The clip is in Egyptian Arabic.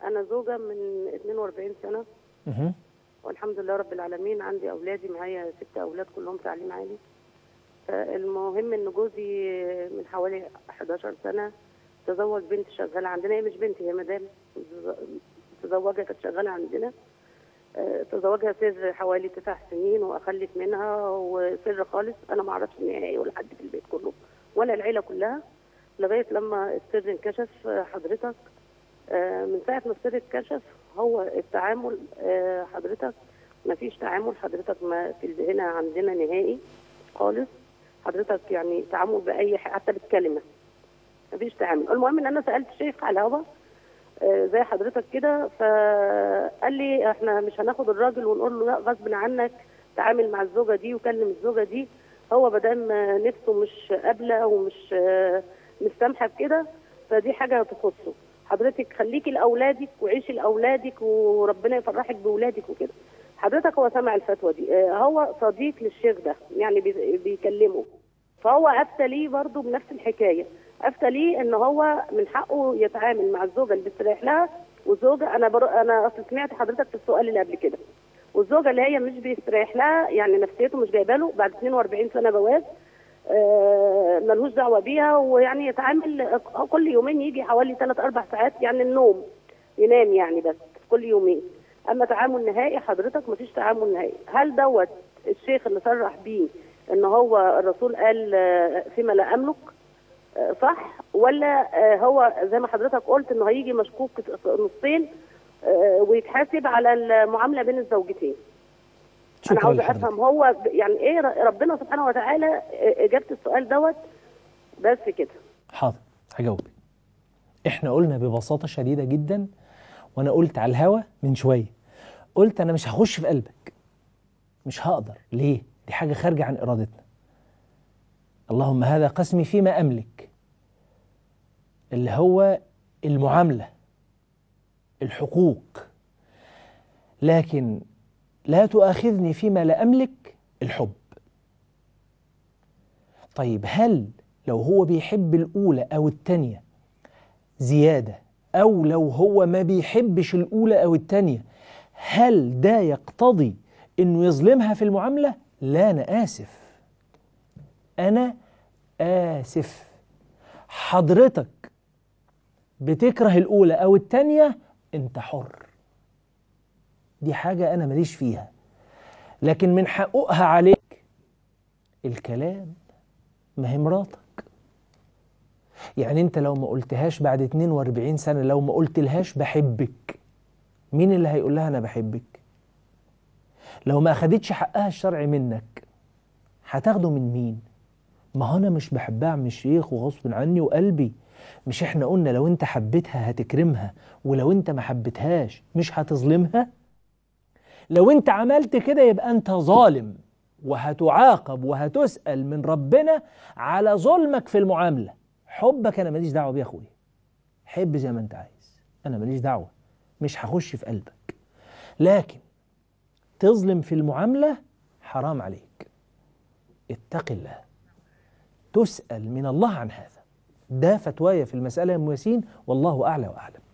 انا زوجه من 42 سنه مهم. والحمد لله رب العالمين عندي اولادي معايا ست اولاد كلهم تعليم عالي فالمهم ان جوزي من حوالي 11 سنه تزوج بنت شغاله عندنا هي مش بنت هي مدام تزوجها كانت شغاله عندنا آه، تزوجها سر حوالي تسع سنين واخلف منها وسر خالص انا ما اعرفش نهائي ولا حد في البيت كله ولا العيله كلها لغايه لما السر انكشف آه، حضرتك آه، من ساعه ما السر اتكشف هو التعامل آه، حضرتك ما فيش تعامل حضرتك ما في هنا عندنا نهائي خالص حضرتك يعني تعامل باي ح- حتى بالكلمه ما فيش تعامل المهم ان انا سالت شيخ على الهوا آه، زي حضرتك كده فقال لي احنا مش هناخد الراجل ونقول له لا غصب عنك تعامل مع الزوجه دي وكلم الزوجه دي هو بدل نفسه مش قابله ومش آه، مش سامحه بكده فدي حاجه تخصه حضرتك خليكي لاولادك وعيشي لاولادك وربنا يفرحك باولادك وكده حضرتك هو سمع الفتوى دي آه، هو صديق للشيخ ده يعني بي- بيكلمه فهو افتى ليه برضه بنفس الحكايه افتى ليه ان هو من حقه يتعامل مع الزوجه اللي بيستريح لها والزوجه انا بر... انا اصل سمعت حضرتك في السؤال اللي قبل كده والزوجه اللي هي مش بيستريح لها يعني نفسيته مش جايبه له بعد 42 سنه جواز آه ملوش دعوه بيها ويعني يتعامل كل يومين يجي حوالي 3 4 ساعات يعني النوم ينام يعني بس كل يومين اما تعامل نهائي حضرتك مفيش تعامل نهائي هل دوت الشيخ اللي صرح بيه ان هو الرسول قال آه، فيما لا املك آه، صح ولا آه، هو زي ما حضرتك قلت انه هيجي مشكوك نصين آه، ويتحاسب على المعامله بين الزوجتين انا شكرا عاوزه لحضرتك افهم هو ب- يعني ايه ر- ربنا سبحانه وتعالى آه، اجابه السؤال دوت بس كده حاضر هجاوبك احنا قلنا ببساطة شديدة جدا وانا قلت على الهوا من شوية قلت انا مش هخش في قلبك مش هقدر ليه دي حاجة خارجة عن ارادتنا اللهم هذا قسمي فيما املك اللي هو المعاملة الحقوق لكن لا تؤاخذني فيما لا املك الحب طيب هل لو هو بيحب الأولى أو التانية زيادة أو لو هو ما بيحبش الأولى أو التانية هل ده يقتضي إنه يظلمها في المعاملة؟ لا أنا آسف أنا آسف حضرتك بتكره الأولى أو التانية أنت حر دي حاجة أنا ماليش فيها لكن من حقوقها عليك الكلام ما هي مراتك يعني انت لو ما قلتهاش بعد 42 سنة لو ما قلتلهاش بحبك مين اللي هيقول لها انا بحبك لو ما اخدتش حقها الشرعي منك هتاخده من مين ما هو انا مش بحبها يا عم الشيخ وغصب عني وقلبي مش احنا قلنا لو انت حبيتها هتكرمها ولو انت ما حبيتهاش مش هتظلمها لو انت عملت كده يبقى انت ظالم وهتعاقب وهتسأل من ربنا على ظلمك في المعاملة حبك أنا ماليش دعوة بيه يا أخويا حب زي ما أنت عايز أنا ماليش دعوة مش هخش في قلبك لكن تظلم في المعاملة حرام عليك اتق الله تسأل من الله عن هذا ده فتوايا في المسألة يا أم ياسين والله أعلى وأعلم